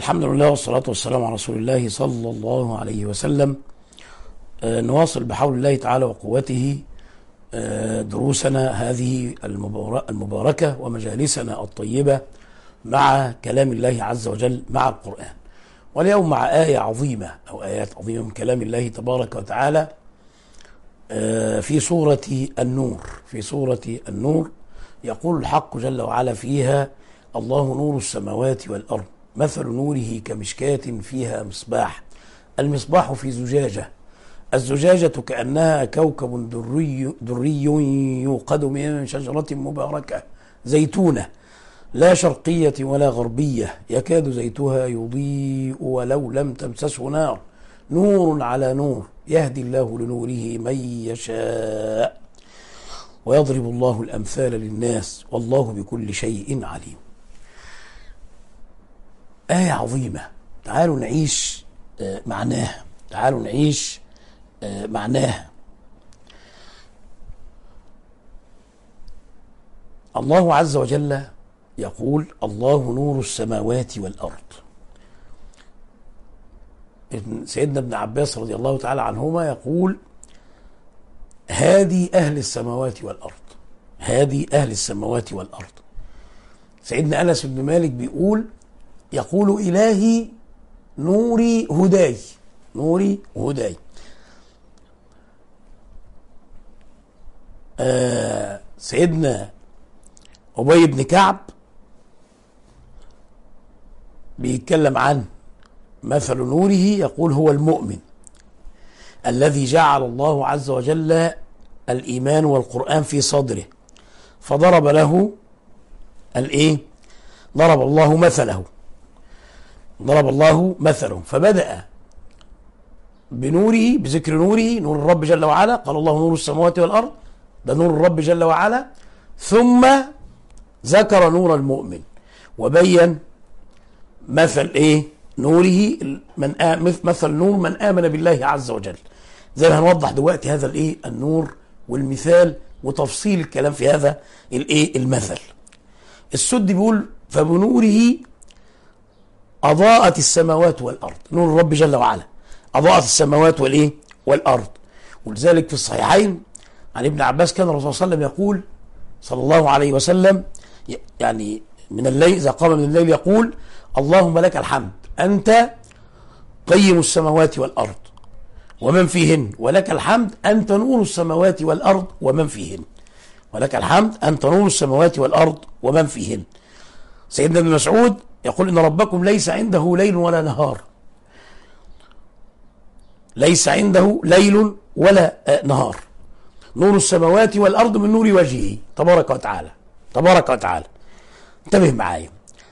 الحمد لله والصلاة والسلام على رسول الله صلى الله عليه وسلم آه، نواصل بحول الله تعالى وقوته آه، دروسنا هذه المبار- المباركة ومجالسنا الطيبة مع كلام الله عز وجل مع القرآن واليوم مع آية عظيمة أو آيات عظيمة من كلام الله تبارك وتعالى آه، في سورة النور في سورة النور يقول الحق جل وعلا فيها الله نور السماوات والأرض مثل نوره كمشكاة فيها مصباح المصباح في زجاجة الزجاجة كأنها كوكب دري, دري يوقد من شجرة مباركة زيتونة لا شرقية ولا غربية يكاد زيتها يضيء ولو لم تمسسه نار نور على نور يهدي الله لنوره من يشاء ويضرب الله الأمثال للناس والله بكل شيء عليم آية عظيمة تعالوا نعيش آه، معناها تعالوا نعيش آه، معناها الله عز وجل يقول الله نور السماوات والأرض ابن- سيدنا ابن عباس رضي الله تعالى عنهما يقول هادي أهل السماوات والأرض هادي أهل السماوات والأرض سيدنا أنس بن مالك بيقول يقول إلهي نوري هداي نوري هداي آه سيدنا أبي بن كعب بيتكلم عن مثل نوره يقول هو المؤمن الذي جعل الله عز وجل الإيمان والقرآن في صدره فضرب له الإيه ضرب الله مثله ضرب الله مثله فبدأ بنوره بذكر نوره نور الرب جل وعلا قال الله نور السماوات والأرض ده نور الرب جل وعلا ثم ذكر نور المؤمن وبين مثل ايه نوره من آ- مثل نور من آمن بالله عز وجل زي ما هنوضح دلوقتي هذا الايه النور والمثال وتفصيل الكلام في هذا الايه المثل السد بيقول فبنوره أضاءت السماوات والأرض نور الرب جل وعلا أضاءت السماوات والإيه والأرض ولذلك في الصحيحين عن ابن عباس كان الرسول صلى الله عليه وسلم يقول صلى الله عليه وسلم ي- يعني من الليل إذا قام من الليل يقول اللهم لك الحمد أنت قيم السماوات والأرض ومن فيهن ولك الحمد أنت نور السماوات والأرض ومن فيهن ولك الحمد أنت نور السماوات والأرض ومن فيهن سيدنا ابن مسعود يقول إن ربكم ليس عنده ليل ولا نهار ليس عنده ليل ولا آه، نهار نور السماوات والأرض من نور وجهه تبارك وتعالى تبارك وتعالى انتبه معايا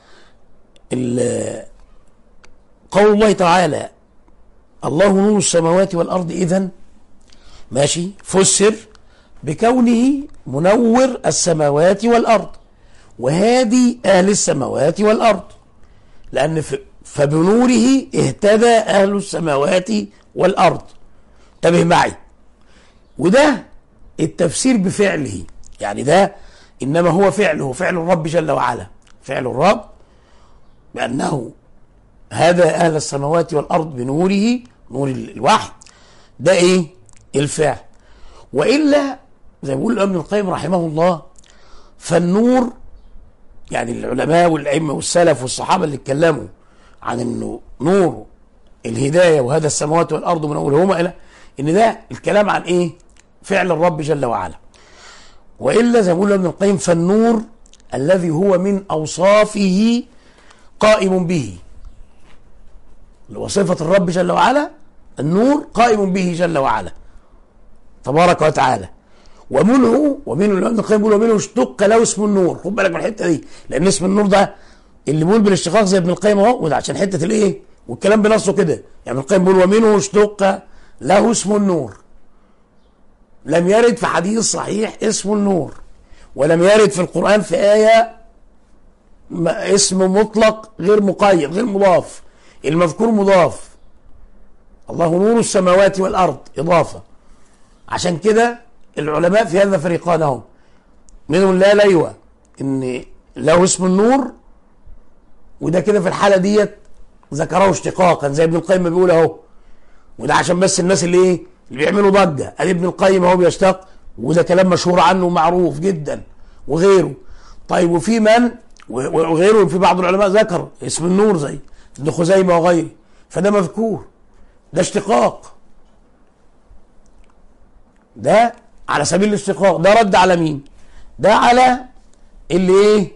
ال- قول الله تعالى الله نور السماوات والأرض إذن ماشي فسر بكونه منور السماوات والأرض وهادي أهل السماوات والأرض لأن ف- فبنوره اهتدى أهل السماوات والأرض انتبه معي وده التفسير بفعله يعني ده إنما هو فعله فعل الرب جل وعلا فعل الرب بأنه هذا أهل السماوات والأرض بنوره نور ال- الوحي ده إيه الفعل وإلا زي ما بيقول ابن القيم رحمه الله فالنور يعني العلماء والأئمة والسلف والصحابة اللي اتكلموا عن انه نور الهداية وهذا السماوات والأرض منورهما إلى إن ده الكلام عن إيه؟ فعل الرب جل وعلا وإلا زي ما بيقول ابن القيم فالنور الذي هو من أوصافه قائم به اللي هو صفة الرب جل وعلا النور قائم به جل وعلا تبارك وتعالى ومنه ومنه ابن القيم بيقول ومنه اشتق له اسم النور خد بالك من الحته دي لان اسم النور ده اللي بيقول بالاشتقاق زي ابن القيم اهو وده عشان حته الايه والكلام بنصه كده يعني ابن القيم بيقول ومنه اشتق له اسم النور لم يرد في حديث صحيح اسم النور ولم يرد في القرآن في آية ما- اسم مطلق غير مقيد غير مضاف المذكور مضاف الله نور السماوات والأرض إضافة عشان كده العلماء في هذا فريقان هم منهم لا ليوى ان له اسم النور وده كده في الحالة ديت ذكره اشتقاقا زي ابن القيم ما بيقول اهو وده عشان بس الناس اللي ايه اللي بيعملوا ضجه ادي ابن القيم اهو بيشتق وده كلام مشهور عنه ومعروف جدا وغيره طيب وفي من وغيره في بعض العلماء ذكر اسم النور زي ابن خزيمه وغيره فده مذكور ده اشتقاق ده على سبيل الاشتقاق ده رد على مين ده على اللي ايه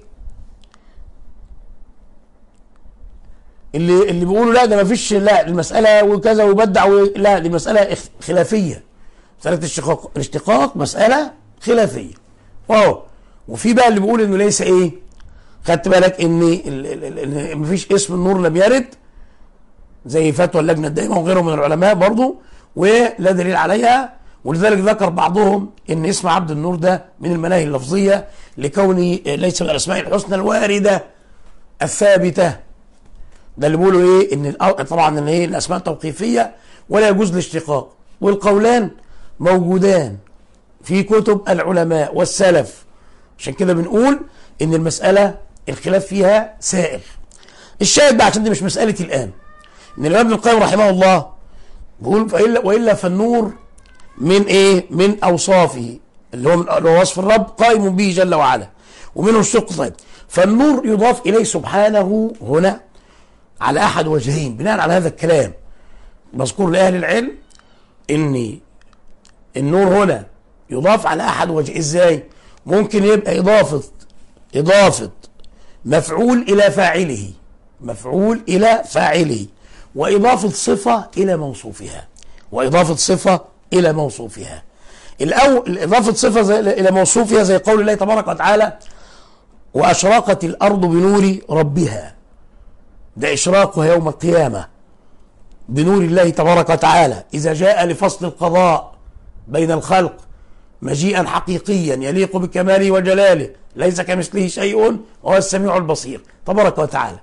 اللي اللي بيقولوا لا ده ما فيش لا المساله وكذا وبدع لا دي مساله خلافيه مساله الاشتقاق الاشتقاق مساله خلافيه واو وفي بقى اللي بيقول انه ليس ايه خدت بالك ان ما فيش اسم النور لم يرد زي فتوى اللجنه الدائمه وغيره من العلماء برضه ولا دليل عليها ولذلك ذكر بعضهم ان اسم عبد النور ده من المناهي اللفظيه لكونه ليس من الاسماء الحسنى الوارده الثابته ده اللي بيقولوا ايه ان طبعا ان ايه الاسماء توقيفيه ولا يجوز الاشتقاق والقولان موجودان في كتب العلماء والسلف عشان كده بنقول ان المساله الخلاف فيها سائر الشاهد بقى عشان دي مش مسالتي الان ان الامام ابن القيم رحمه الله بيقول والا والا فالنور من ايه من اوصافه اللي هو من وصف الرب قائم به جل وعلا ومنه الشق طيب فالنور يضاف اليه سبحانه هنا على احد وجهين بناء على هذا الكلام مذكور لاهل العلم ان النور هنا يضاف على احد وجه ازاي ممكن يبقى اضافه اضافه مفعول الى فاعله مفعول الى فاعله واضافه صفه الى موصوفها واضافه صفه الى موصوفها الاول اضافه صفه زي الى موصوفها زي قول الله تبارك وتعالى واشرقت الارض بنور ربها ده إشراقها يوم القيامة بنور الله تبارك وتعالى إذا جاء لفصل القضاء بين الخلق مجيئا حقيقيا يليق بكماله وجلاله ليس كمثله شيء وهو السميع البصير تبارك وتعالى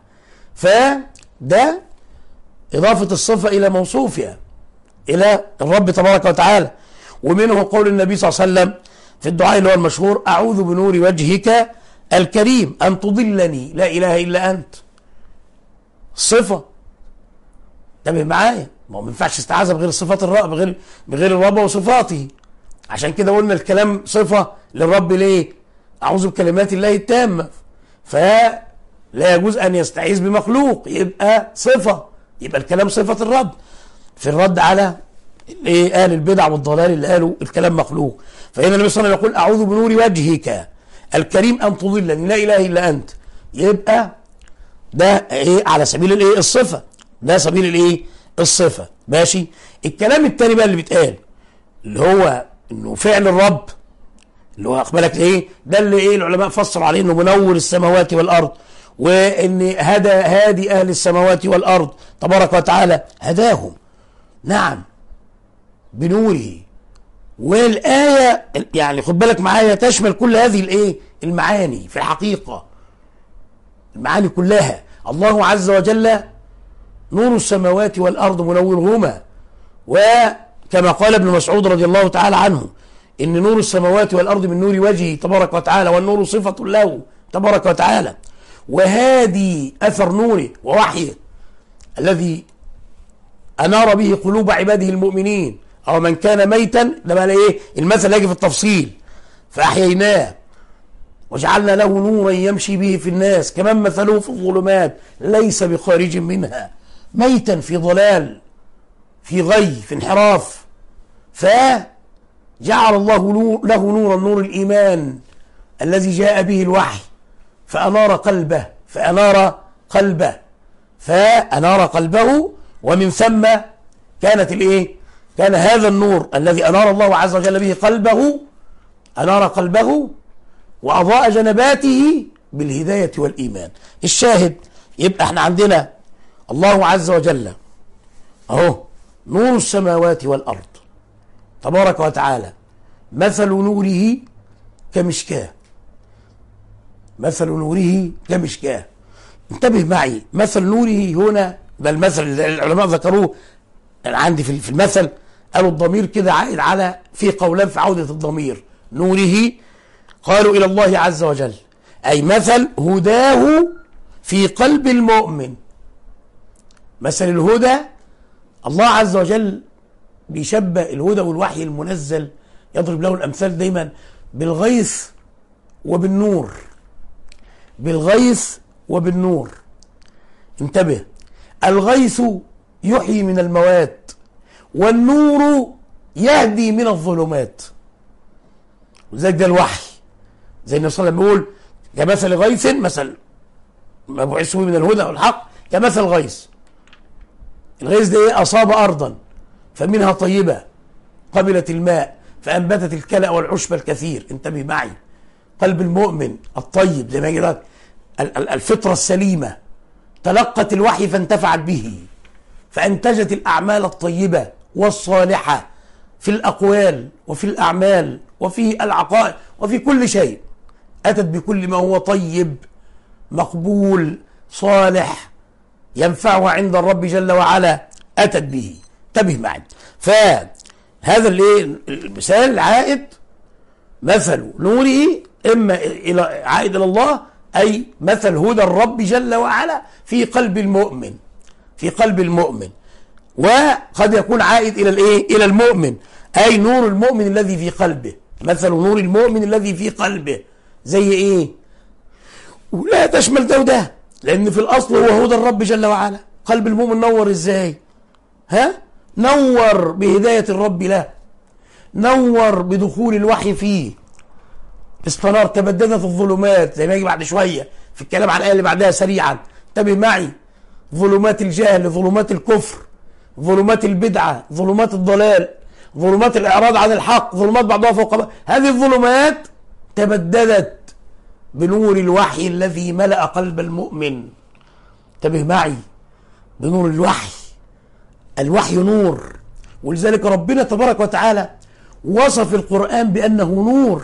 فده إضافة الصفة إلى موصوفها إلى الرب تبارك وتعالى ومنه قول النبي صلى الله عليه وسلم في الدعاء اللي هو المشهور أعوذ بنور وجهك الكريم أن تضلني لا إله إلا أنت صفه انتبه معايا ما هو ما ينفعش استعاذه بغير صفات الرب بغير بغير الرب وصفاته عشان كده قلنا الكلام صفه للرب ليه؟ اعوذ بكلمات الله التامه فلا يجوز ان يستعيذ بمخلوق يبقى صفه يبقى الكلام صفه الرب في الرد على ايه اهل البدع والضلال اللي قالوا الكلام مخلوق فهنا النبي صلى الله عليه وسلم يقول اعوذ بنور وجهك الكريم ان تضلني لا اله الا انت يبقى ده ايه على سبيل الايه الصفه ده سبيل الايه الصفه ماشي الكلام التاني بقى اللي بيتقال اللي هو انه فعل الرب اللي هو اقبلك ايه ده اللي ايه العلماء فسروا عليه انه منور السماوات والارض وان هدى هادي اهل السماوات والارض تبارك وتعالى هداهم نعم بنوره والايه يعني خد بالك معايا تشمل كل هذه الايه المعاني في الحقيقه المعاني كلها الله عز وجل نور السماوات والأرض منورهما وكما قال ابن مسعود رضي الله تعالى عنه إن نور السماوات والأرض من نور وجهه تبارك وتعالى والنور صفة له تبارك وتعالى وهادي أثر نوره ووحيه الذي أنار به قلوب عباده المؤمنين أو من كان ميتا ده بقى إيه المثل يجي في التفصيل فأحييناه وجعلنا له نورا يمشي به في الناس كمان مثله في الظلمات ليس بخارج منها ميتا في ضلال في غي في انحراف فجعل الله له نورا نور الإيمان الذي جاء به الوحي فأنار قلبه فأنار قلبه فأنار قلبه ومن ثم كانت الايه كان هذا النور الذي أنار الله عز وجل به قلبه أنار قلبه وأضاء جنباته بالهداية والإيمان الشاهد يبقى احنا عندنا الله عز وجل اهو نور السماوات والأرض تبارك وتعالى مثل نوره كمشكاه مثل نوره كمشكاه انتبه معي مثل نوره هنا ده المثل العلماء ذكروه عندي في المثل قالوا الضمير كده عائد على في قولان في عودة الضمير نوره قالوا إلى الله عز وجل أي مثل هداه في قلب المؤمن مثل الهدى الله عز وجل بيشبه الهدى والوحي المنزل يضرب له الامثال دايما بالغيث وبالنور بالغيث وبالنور انتبه الغيث يحيي من الموات والنور يهدي من الظلمات وذلك ده الوحي زي النبي صلى الله عليه وسلم بيقول كمثل غيث مثل ما بعثه من الهدى والحق كمثل غيث الغيث ده ايه اصاب ارضا فمنها طيبه قبلت الماء فانبتت الكلأ والعشب الكثير انتبه معي قلب المؤمن الطيب زي ما يجي الفطره السليمه تلقت الوحي فانتفعت به فانتجت الاعمال الطيبه والصالحه في الاقوال وفي الاعمال وفي العقائد وفي كل شيء اتت بكل ما هو طيب مقبول صالح ينفعها عند الرب جل وعلا اتت به انتبه معي فهذا الايه المثال عائد مثل نوره اما الى عائد الى الله اي مثل هدى الرب جل وعلا في قلب المؤمن في قلب المؤمن وقد يكون عائد الى الايه الى المؤمن اي نور المؤمن الذي في قلبه مثل نور المؤمن الذي في قلبه زي ايه ولا تشمل ده وده لان في الاصل هو هدى الرب جل وعلا قلب المؤمن نور ازاي ها نور بهدايه الرب له نور بدخول الوحي فيه استنار تبددت الظلمات زي ما يجي بعد شويه في الكلام عن الايه اللي بعدها سريعا انتبه معي ظلمات الجهل ظلمات الكفر ظلمات البدعه ظلمات الضلال ظلمات الاعراض عن الحق ظلمات بعضها فوق بعض هذه الظلمات تبددت بنور الوحي الذي ملأ قلب المؤمن انتبه معي بنور الوحي الوحي نور ولذلك ربنا تبارك وتعالى وصف القرآن بأنه نور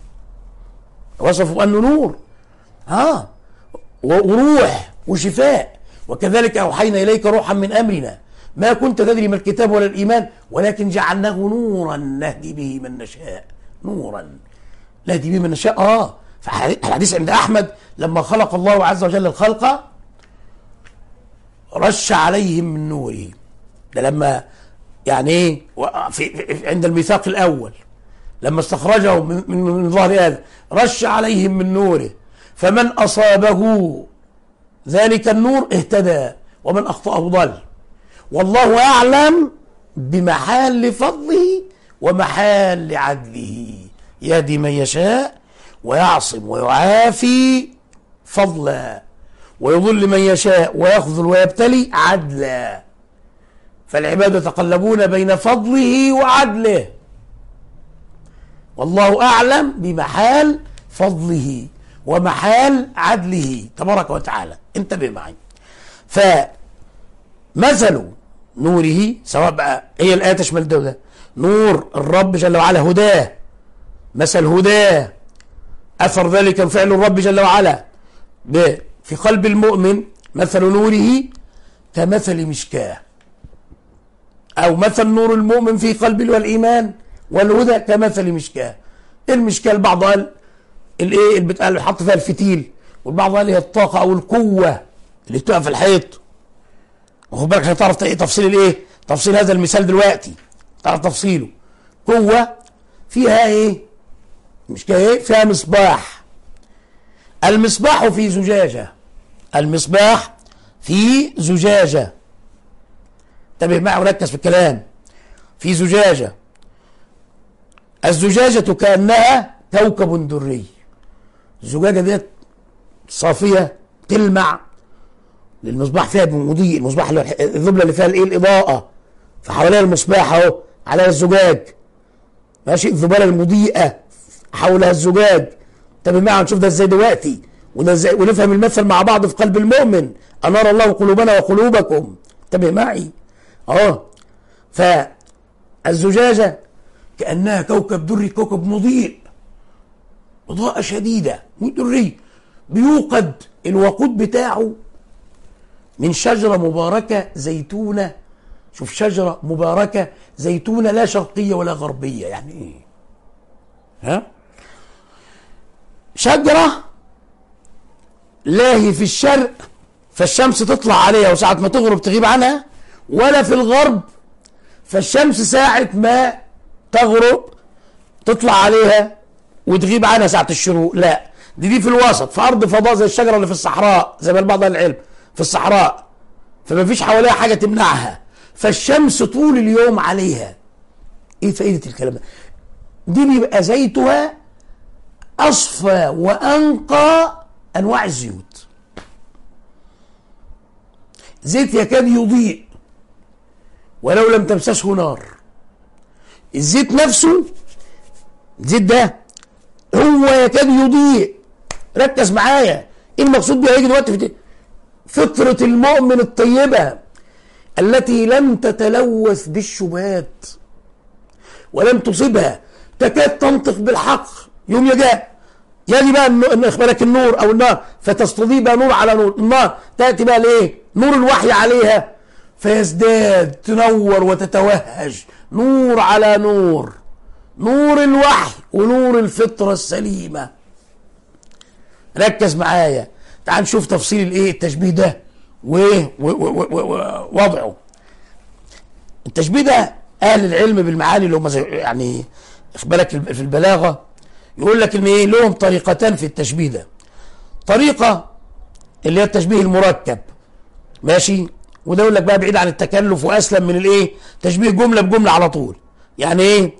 وصفه بأنه نور ها وروح وشفاء وكذلك أوحينا إليك روحا من أمرنا ما كنت تدري ما الكتاب ولا الإيمان ولكن جعلناه نورا نهدي به من نشاء نورا نهدي به من نشاء آه الحديث عند أحمد لما خلق الله عز وجل الخلق رش عليهم من نوره ده لما يعني ايه في عند الميثاق الاول لما استخرجه من, من, من ظهر هذا رش عليهم من نوره فمن اصابه ذلك النور اهتدى ومن اخطاه ضل والله اعلم بمحال فضله ومحال عدله يهدي من يشاء ويعصم ويعافي فضلا ويضل من يشاء ويخذل ويبتلي عدلا فالعباد يتقلبون بين فضله وعدله والله اعلم بمحال فضله ومحال عدله تبارك وتعالى انتبه معي فمثل نوره سواء بقى هي الايه تشمل ده وده نور الرب جل وعلا هداه مثل هداه اثر ذلك فعل الرب جل وعلا في قلب المؤمن مثل نوره كمثل مشكاه او مثل نور المؤمن في قلبه والايمان والهدى كمثل مشكاه المشكاه البعض قال الايه البتاع اللي حط فيها الفتيل والبعض قال هي الطاقه او القوه اللي بتبقى في الحيط واخد بالك عشان تعرف ايه تفصيل الايه تفصيل هذا المثال دلوقتي تعرف تفصيله قوه فيها ايه مش ايه فيها مصباح المصباح في زجاجه المصباح في زجاجه انتبه معي وركز في الكلام في زجاجه الزجاجه كانها كوكب دري الزجاجه ديت صافيه تلمع للمصباح فيها مضيء المصباح الذبله اللي فيها الايه الاضاءه فحواليها المصباح اهو عليها الزجاج ماشي الذباله المضيئه حولها الزجاج انتبه معي نشوف ده ازاي دلوقتي وده ازاي ونفهم المثل مع بعض في قلب المؤمن انار الله قلوبنا وقلوبكم انتبه معي اه فالزجاجه كانها كوكب دري كوكب مضيء إضاءة شديدة دري بيوقد الوقود بتاعه من شجرة مباركة زيتونة شوف شجرة مباركة زيتونة لا شرقية ولا غربية يعني ايه ها شجرة لاهي في الشرق فالشمس تطلع عليها وساعة ما تغرب تغيب عنها ولا في الغرب فالشمس ساعة ما تغرب تطلع عليها وتغيب عنها ساعة الشروق لا دي دي في الوسط في أرض فضاء زي الشجرة اللي في الصحراء زي ما بعض أهل العلم في الصحراء فما فيش حواليها حاجة تمنعها فالشمس طول اليوم عليها ايه فائدة الكلام ده دي بيبقى زيتها أصفى وأنقى أنواع الزيوت زيت يكاد يضيء ولو لم تمسسه نار الزيت نفسه الزيت ده هو يكاد يضيء ركز معايا ايه المقصود بيها هيجي دلوقتي في فطرة المؤمن الطيبة التي لم تتلوث بالشبهات ولم تصبها تكاد تنطق بالحق يوم يجاء يجي بقى ان اخبارك النور او النار فتستضيء بقى نور على نور النار تاتي بقى لايه نور الوحي عليها فيزداد تنور وتتوهج نور على نور نور الوحي ونور الفطره السليمه ركز معايا تعال نشوف تفصيل الايه التشبيه ده وايه ووضعه التشبيه ده اهل العلم بالمعاني اللي هم يعني بالك في البلاغه يقول لك ان ايه لهم طريقتان في التشبيه ده طريقه اللي هي التشبيه المركب ماشي وده يقول لك بقى بعيد عن التكلف واسلم من الايه تشبيه جمله بجمله على طول يعني ايه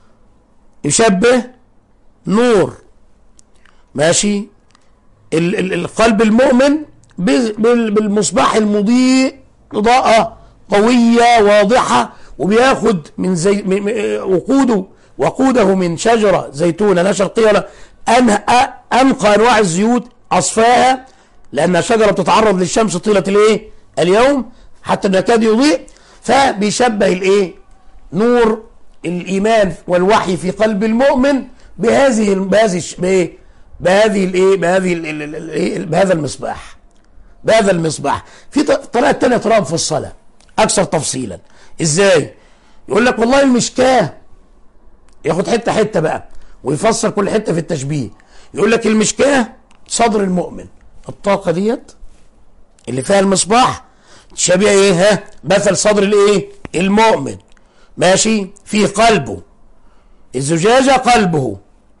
يشبه نور ماشي ال ال القلب المؤمن بالمصباح المضيء اضاءه قويه واضحه وبياخد من زي وقوده وقوده من شجره زيتونه لا شرقيه ولا انقى انواع الزيوت اصفاها لانها شجره بتتعرض للشمس طيله الايه؟ اليوم حتى انه يكاد يضيء فبيشبه الايه؟ نور الايمان والوحي في قلب المؤمن بهذه بهذه بايه؟ بهذه الايه؟ بهذه بهذا المصباح بهذا المصباح في طريقه ثانيه تراها في الصلاه اكثر تفصيلا ازاي؟ يقول لك والله المشكاه ياخد حته حته بقى ويفسر كل حته في التشبيه يقول لك المشكاه صدر المؤمن الطاقه ديت اللي فيها المصباح شبيه ايه ها مثل صدر الايه المؤمن ماشي في قلبه الزجاجه قلبه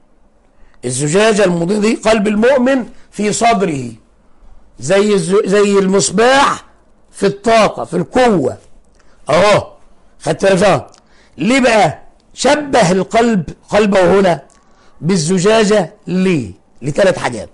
الزجاجه المضيء قلب المؤمن في صدره زي زي المصباح في الطاقه في القوه اهو خدت بالك ليه بقى شبه القلب قلبه هنا بالزجاجة ليه لثلاث حاجات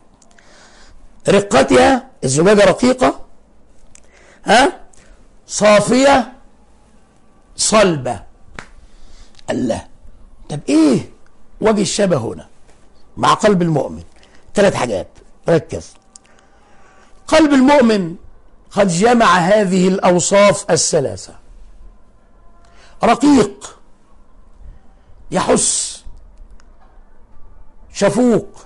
رقتها الزجاجة رقيقة ها صافية صلبة الله طب ايه وجه الشبه هنا مع قلب المؤمن ثلاث حاجات ركز قلب المؤمن قد جمع هذه الأوصاف الثلاثة رقيق يحس شفوق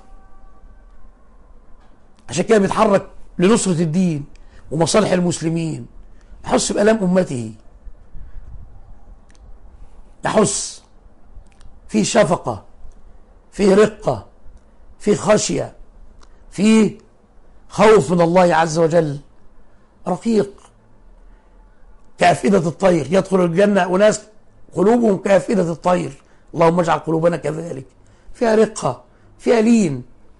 عشان كده بيتحرك لنصرة الدين ومصالح المسلمين يحس بألام أمته يحس في شفقة في رقة في خشية في خوف من الله عز وجل رقيق كأفئدة الطير يدخل الجنة أناس قلوبهم كأفئدة الطير اللهم اجعل قلوبنا كذلك فيها رقة فيها لين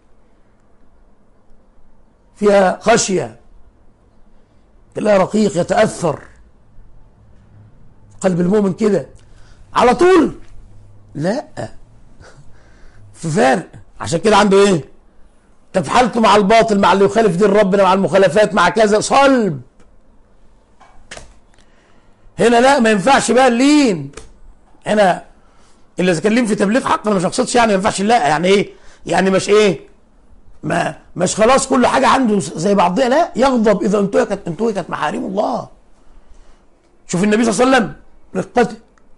فيها خشية تلاقي رقيق يتأثر قلب المؤمن كده على طول لا في فرق عشان كده عنده ايه طب حالته مع الباطل مع اللي يخالف دين ربنا مع المخالفات مع كذا صلب هنا لا ما ينفعش بقى اللين هنا اللي اذا كان في تبليغ حق انا مش اقصدش يعني ما ينفعش لا يعني ايه يعني مش ايه ما مش خلاص كل حاجه عنده زي بعضها لا يغضب اذا انتهكت انتهكت محارم الله شوف النبي صلى الله عليه وسلم رقته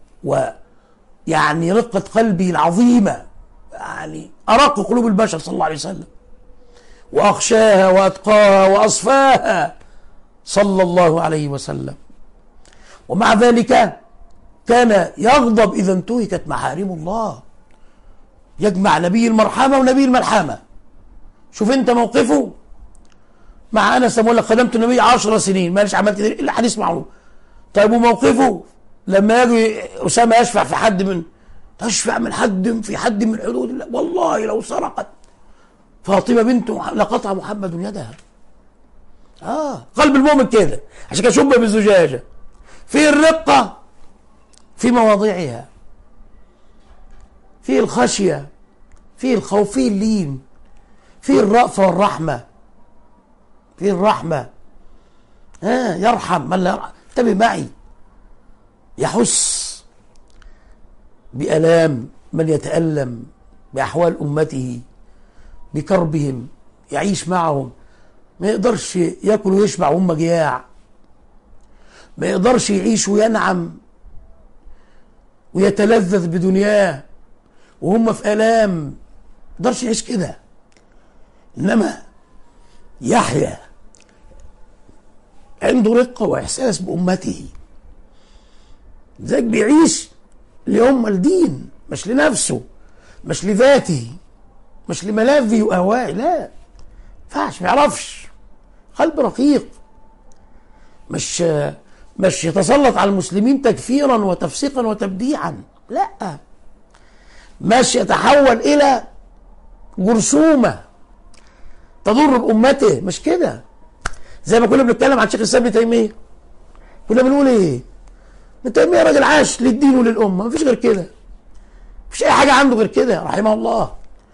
ويعني رقه قلبه العظيمه يعني ارق قلوب البشر صلى الله عليه وسلم واخشاها واتقاها واصفاها صلى الله عليه وسلم ومع ذلك كان يغضب إذا انتهكت محارم الله يجمع نبي المرحمة ونبي الملحمة شوف انت موقفه مع انس لما يقول لك خدمت النبي 10 سنين ماليش عملت كده الا حديث معروف طيب وموقفه لما يجي اسامه يشفع في حد من تشفع من حد في حد من حدود الله والله لو سرقت فاطمه بنت مح- لقطع محمد يدها اه قلب المؤمن كده عشان كده شبه بالزجاجه في الرقه في مواضعها في الخشيه في الخوف في اللين في الرأفة والرحمة في الرحمة ها يرحم من لا يرحم انتبه معي يحس بألام من يتألم بأحوال أمته بكربهم يعيش معهم ما يقدرش ياكل ويشبع وهم جياع ما يقدرش يعيش وينعم ويتلذذ بدنياه وهم في آلام ما يقدرش يعيش كده انما يحيى عنده رقه واحساس بامته ذاك بيعيش لأم الدين مش لنفسه مش لذاته مش لملاذه واهوائه لا ينفعش ما يعرفش قلب رقيق مش مش يتسلط على المسلمين تكفيرا وتفسيقا وتبديعا لا مش يتحول الى جرثومه تضر بامته مش كده زي ما كنا بنتكلم عن شيخ الاسلام ابن تيميه كنا بنقول ايه ابن تيميه راجل عاش للدين وللامه مفيش غير كده مفيش اي حاجه عنده غير كده رحمه الله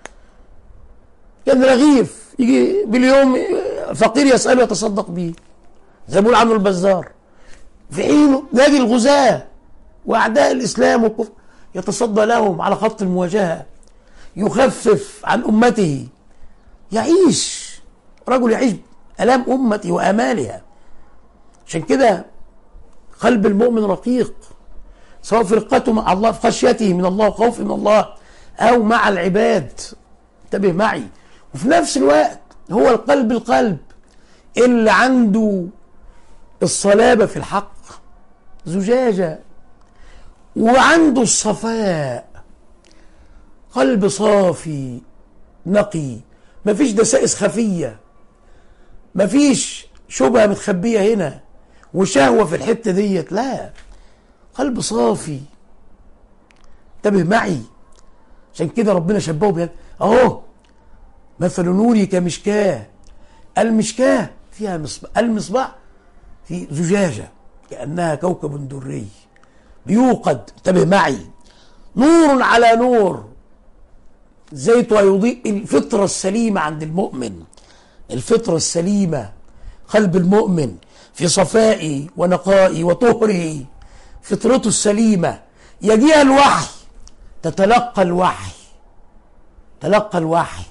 كان رغيف يجي باليوم فقير يساله يتصدق بيه زي ما بيقول عنه البزار في حين نادي الغزاة واعداء الاسلام والكفر يتصدى لهم على خط المواجهه يخفف عن امته يعيش رجل يعيش الام امتي وامالها عشان كده قلب المؤمن رقيق سواء في رقته مع الله في خشيته من الله وخوفه من الله او مع العباد انتبه معي وفي نفس الوقت هو القلب القلب اللي عنده الصلابة في الحق زجاجة وعنده الصفاء قلب صافي نقي مفيش دسائس خفية مفيش شبهة متخبية هنا وشهوة في الحتة ديت لا قلب صافي انتبه معي عشان كده ربنا شبهه بهذا اهو مثل نوري كمشكاه المشكاه فيها مصباح المصباح في زجاجة كأنها كوكب دري بيوقد انتبه معي نور على نور زيت ويضيء الفطرة السليمة عند المؤمن الفطرة السليمة قلب المؤمن في صفائه ونقائه وطهره فطرته السليمة يجيها الوحي تتلقى الوحي تلقى الوحي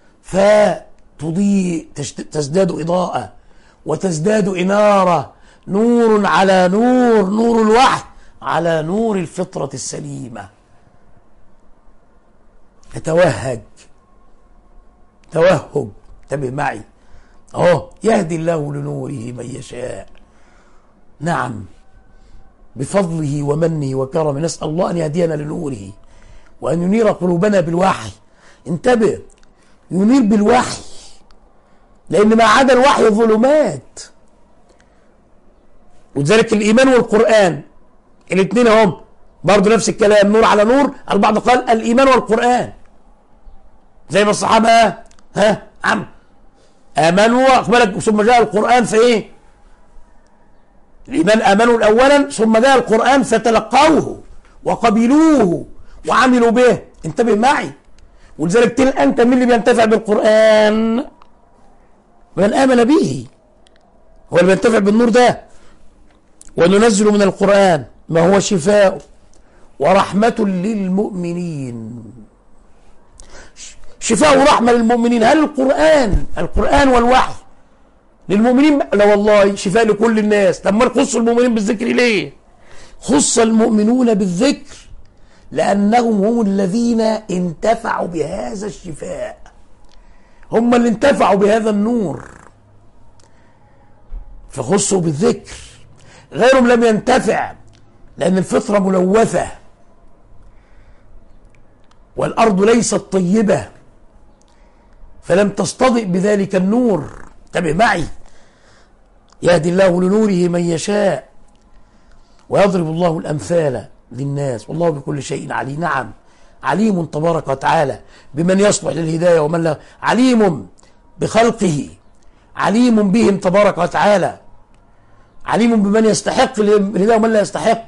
فتضيء تزداد إضاءة وتزداد إنارة نور على نور نور الوحي على نور الفطرة السليمة يتوهج توهج انتبه معي اهو يهدي الله لنوره من يشاء نعم بفضله ومنه وكرمه نسأل الله أن يهدينا لنوره وأن ينير قلوبنا بالوحي انتبه ينير بالوحي لأن ما عدا الوحي ظلمات وذلك الإيمان والقرآن الاثنين هم برضه نفس الكلام نور على نور البعض قال الإيمان والقرآن زي ما الصحابة ها عم آمنوا أقبلك ثم جاء القرآن فإيه الإيمان آمنوا أولا ثم جاء القرآن فتلقوه وقبلوه وعملوا به انتبه معي ولذلك تل أنت من اللي بينتفع بالقرآن من آمن به هو اللي بينتفع بالنور ده وننزل من القرآن ما هو شفاء ورحمة للمؤمنين شفاء ورحمة للمؤمنين هل القرآن القرآن والوحي للمؤمنين لا والله شفاء لكل الناس طب ما خص المؤمنين بالذكر ليه خص المؤمنون بالذكر لأنهم هم الذين انتفعوا بهذا الشفاء هم اللي انتفعوا بهذا النور فخصوا بالذكر غيرهم لم ينتفع لأن الفطرة ملوثة والأرض ليست طيبة فلم تصطدئ بذلك النور انتبه معي يهدي الله لنوره من يشاء ويضرب الله الأمثال للناس والله بكل شيء عليم نعم عليم تبارك وتعالى بمن يصلح للهداية ومن لا عليم بخلقه عليم بهم تبارك وتعالى عليم بمن يستحق الهداية ومن لا يستحق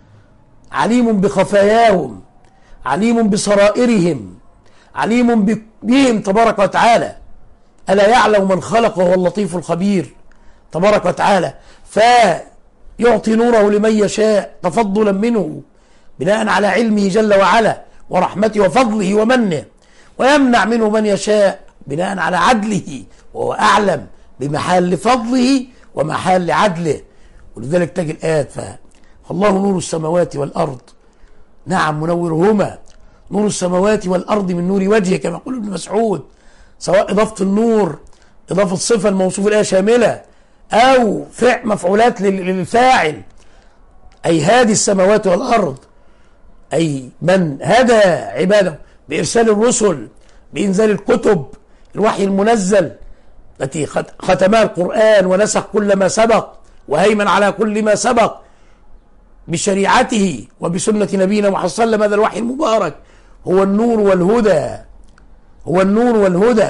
عليم بخفاياهم عليم بسرائرهم عليم بهم تبارك وتعالى ألا يعلم من خلق وهو اللطيف الخبير تبارك وتعالى فيعطي نوره لمن يشاء تفضلا منه بناء على علمه جل وعلا ورحمته وفضله ومنه ويمنع منه من يشاء بناء على عدله وهو أعلم بمحال فضله ومحال عدله ولذلك تجي الآيات فالله نور السماوات والأرض نعم منورهما نور السماوات والأرض من نور وجهه كما يقول ابن مسعود سواء إضافة النور إضافة صفة الموصوف الآية شاملة أو فعل مفعولات للفاعل أي هذه السماوات والأرض أي من هدى عباده بإرسال الرسل بإنزال الكتب الوحي المنزل التي ختمها القرآن ونسخ كل ما سبق وهيمن على كل ما سبق بشريعته وبسنة نبينا محمد صلى الله عليه وسلم هذا الوحي المبارك هو النور والهدى هو النور والهدى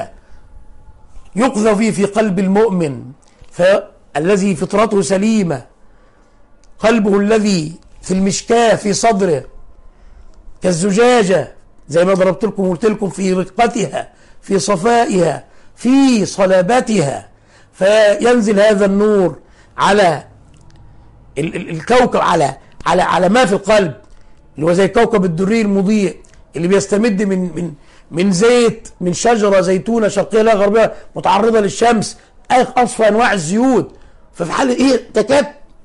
يقذف في قلب المؤمن فالذي فطرته سليمة قلبه الذي في المشكاة في صدره كالزجاجة زي ما ضربت لكم وقلت لكم في رقتها في صفائها في صلابتها فينزل هذا النور على الكوكب على على على ما في القلب اللي هو زي كوكب الدري المضيء اللي بيستمد من من من زيت من شجره زيتونه شرقيه لا غربيه متعرضه للشمس اصفى انواع الزيوت ففي حال ايه تكاد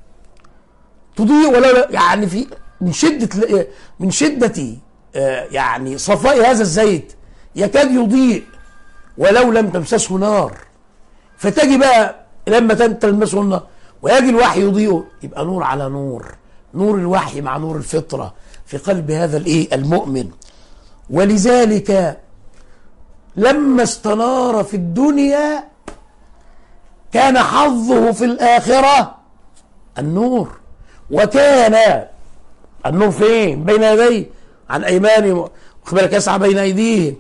تضيء ولا يعني في من شده من شده آه، يعني صفاء هذا الزيت يكاد يضيء ولو لم تمسسه نار فتجي بقى لما تلمسه النار ويجي الوحي يضيئه يبقى نور على نور نور الوحي مع نور الفطره في قلب هذا الايه المؤمن ولذلك لما استنار في الدنيا كان حظه في الآخرة النور وكان النور فين بين يديه عن أيمانهم بالك يسعى بين أيديهم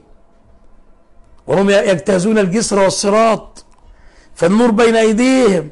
وهم يجتازون الجسر والصراط فالنور بين أيديهم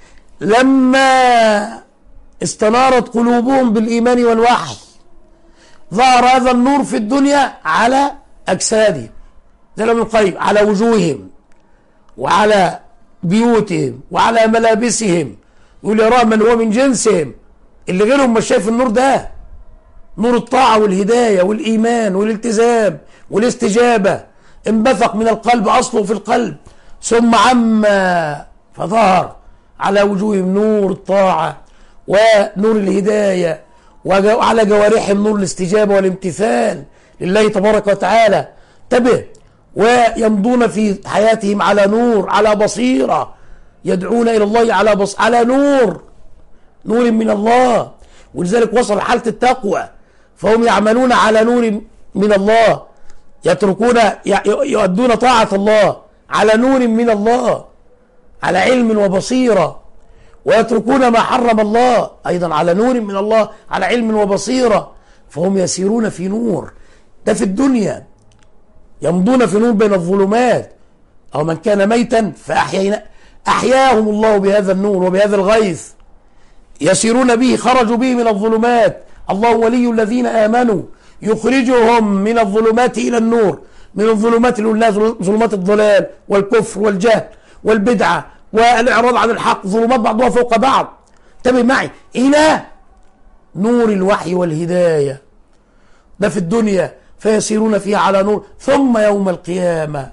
لما استنارت قلوبهم بالإيمان والوحي ظهر هذا النور في الدنيا على أجسادهم زي ابن القيم على وجوههم وعلى بيوتهم وعلى ملابسهم يقول يرى من هو من جنسهم اللي غيرهم مش شايف النور ده نور الطاعة والهداية والإيمان والالتزام والاستجابة انبثق من القلب أصله في القلب ثم عم فظهر على وجوههم نور الطاعة ونور الهداية وعلى جوارحهم نور الاستجابة والامتثال لله تبارك وتعالى انتبه ويمضون في حياتهم على نور على بصيرة يدعون إلى الله على بص على نور نور من الله ولذلك وصل حالة التقوى فهم يعملون على نور من الله يتركون يؤدون طاعة الله على نور من الله على علم وبصيرة ويتركون ما حرم الله أيضا على نور من الله على علم وبصيرة فهم يسيرون في نور ده في الدنيا يمضون في نور بين الظلمات أو من كان ميتا فأحيينا أحياهم الله بهذا النور وبهذا الغيث يسيرون به خرجوا به من الظلمات الله ولي الذين آمنوا يخرجهم من الظلمات إلى النور من الظلمات اللي ظلمات الضلال والكفر والجهل والبدعة والإعراض عن الحق ظلمات بعضها فوق بعض انتبه معي إلى نور الوحي والهداية ده في الدنيا فيسيرون فيها على نور ثم يوم القيامة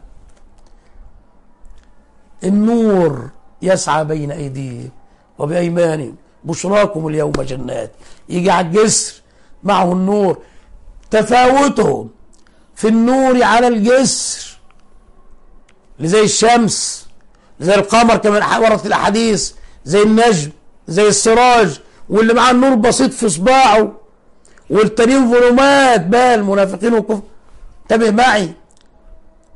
النور يسعى بين أيديهم وبأيمانهم بشراكم اليوم جنات يجي على الجسر معه النور تفاوتهم في النور على الجسر زي الشمس زي القمر كما وردت الاحاديث زي النجم زي السراج واللي معاه النور بسيط في صباعه والتانيين ظلمات بقى المنافقين والكفر انتبه معي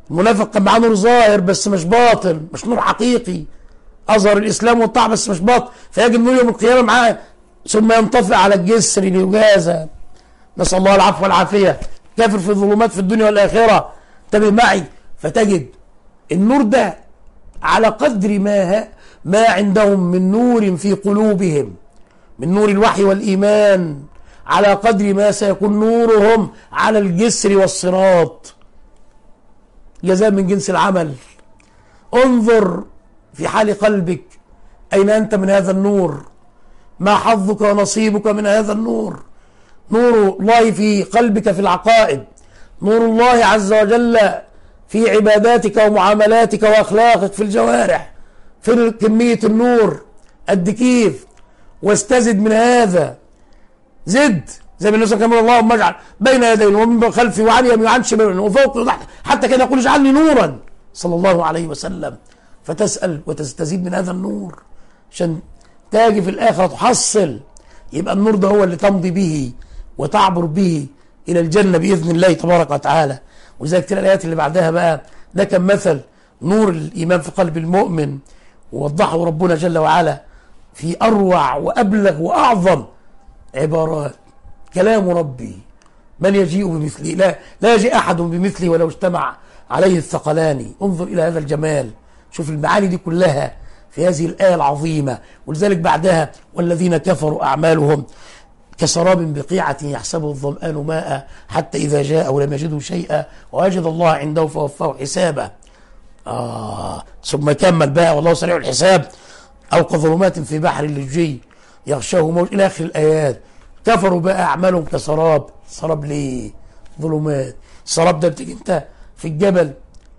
المنافق كان معاه نور ظاهر بس مش باطن مش نور حقيقي اظهر الاسلام والطاعه بس مش باطن فيجي النور يوم القيامه معاه ثم ينطفئ على الجسر ليجازى نسال الله العفو والعافيه كافر في الظلمات في الدنيا والاخره انتبه معي فتجد النور ده على قدر ما ما عندهم من نور في قلوبهم من نور الوحي والايمان على قدر ما سيكون نورهم على الجسر والصراط جزاء من جنس العمل انظر في حال قلبك أين أنت من هذا النور ما حظك ونصيبك من هذا النور نور الله في قلبك في العقائد نور الله عز وجل في عباداتك ومعاملاتك وأخلاقك في الجوارح في كمية النور قد كيف واستزد من هذا زد زي ما الناس كان اللهم اجعل بين يدي ومن خلفي وعن يمين وعن شمال وفوق وتحت حتى كده يقول اجعلني نورا صلى الله عليه وسلم فتسأل وتستزيد من هذا النور عشان تاجي في الآخرة تحصل يبقى النور ده هو اللي تمضي به وتعبر به إلى الجنة بإذن الله تبارك وتعالى ولذلك تلاقي الآيات اللي بعدها بقى ده كان مثل نور الإيمان في قلب المؤمن ووضحه ربنا جل وعلا في أروع وأبلغ وأعظم عبارات كلام ربي من يجيء بمثله لا لا يجيء أحد بمثله ولو اجتمع عليه الثقلان انظر إلى هذا الجمال شوف المعاني دي كلها في هذه الآية العظيمة ولذلك بعدها والذين كفروا أعمالهم كسراب بقيعة يحسبه الظمآن ماء حتى إذا جاء ولم يجده شيئا ووجد الله عنده فوفاه حسابه آه ثم كمل بقى والله سريع الحساب أو كظلمات في بحر اللجي يغشاه موج إلى آخر الآيات كفروا بقى أعمالهم كسراب سراب ليه ظلمات السراب ده بتيجي أنت في الجبل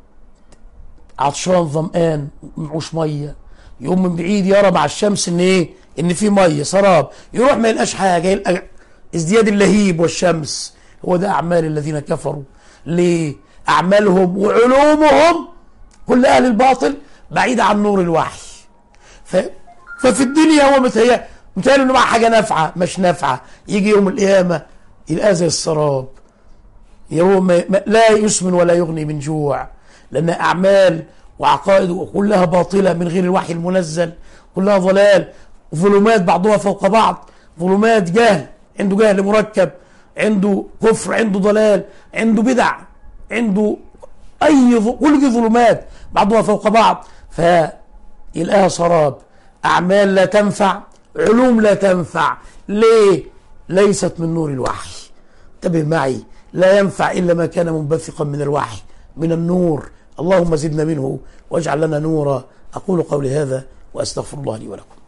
عطشان ظمآن معوش ميه يقوم من بعيد يرى مع الشمس ان ايه ان في ميه سراب يروح ما يلقاش حاجه يلقى ازدياد اللهيب والشمس هو ده اعمال الذين كفروا ليه اعمالهم وعلومهم كل اهل الباطل بعيده عن نور الوحي ف... ففي الدنيا هو متهيأ متهيأ انه مع حاجه نافعه مش نافعه يجي يوم القيامه يلقى زي السراب يوم لا يسمن ولا يغني من جوع لأنها أعمال وعقائد كلها باطلة من غير الوحي المنزل كلها ضلال ظلمات بعضها فوق بعض ظلمات جهل عنده جهل مركب عنده كفر عنده ضلال عنده بدع عنده أي ظ... كل دي ظلمات بعضها فوق بعض فيلقاها سراب أعمال لا تنفع علوم لا تنفع ليه؟ ليست من نور الوحي انتبه معي لا ينفع إلا ما كان منبثقا من الوحي من النور اللهم زدنا منه واجعل لنا نورا أقول قولي هذا وأستغفر الله لي ولكم